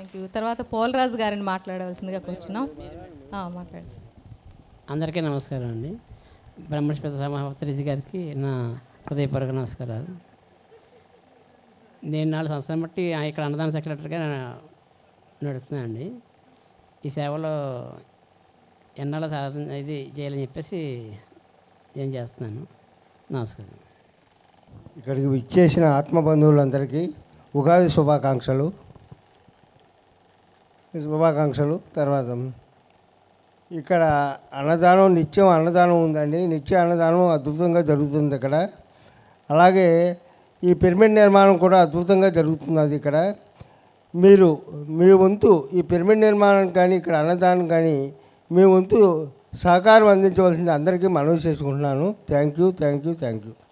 Thank you తర్వాత పోలరాజు గారిని మాట్లాడవలసిందిగా కూర్చున్నాం ఆ, మాట్లాడండి సార్. అందరికీ నమస్కారం అండి బ్రహ్మస్పతి సమాపత్రిజీ గారికి నా హృదయపూర్వక నమస్కారాలు నేను నాలుగు సంవత్సరాలు బట్టి ఆ ఇక్కడ అన్నదాన సెక్రటరీగా నడుస్తున్నానండి ఈ సేవలో ఎన్నాళ్ళ సాధన ఇది చేయాలని చెప్పేసి నేను చేస్తున్నాను నమస్కారం ఇక్కడికి విచ్చేసిన ఆత్మబంధువులందరికీ ఉగాది శుభాకాంక్షలు శుభాకాంక్షలు తర్వాత ఇక్కడ అన్నదానం నిత్యం అన్నదానం ఉందండి నిత్య అన్నదానం అద్భుతంగా జరుగుతుంది ఇక్కడ అలాగే ఈ పిరమిడ్ నిర్మాణం కూడా అద్భుతంగా జరుగుతున్నది ఇక్కడ మీరు మీ వంతు ఈ పిరమిడ్ నిర్మాణం కానీ ఇక్కడ అన్నదానం కానీ మీ వంతు సహకారం అందించవలసింది అందరికీ మనవి చేసుకుంటున్నాను thank you thank you thank you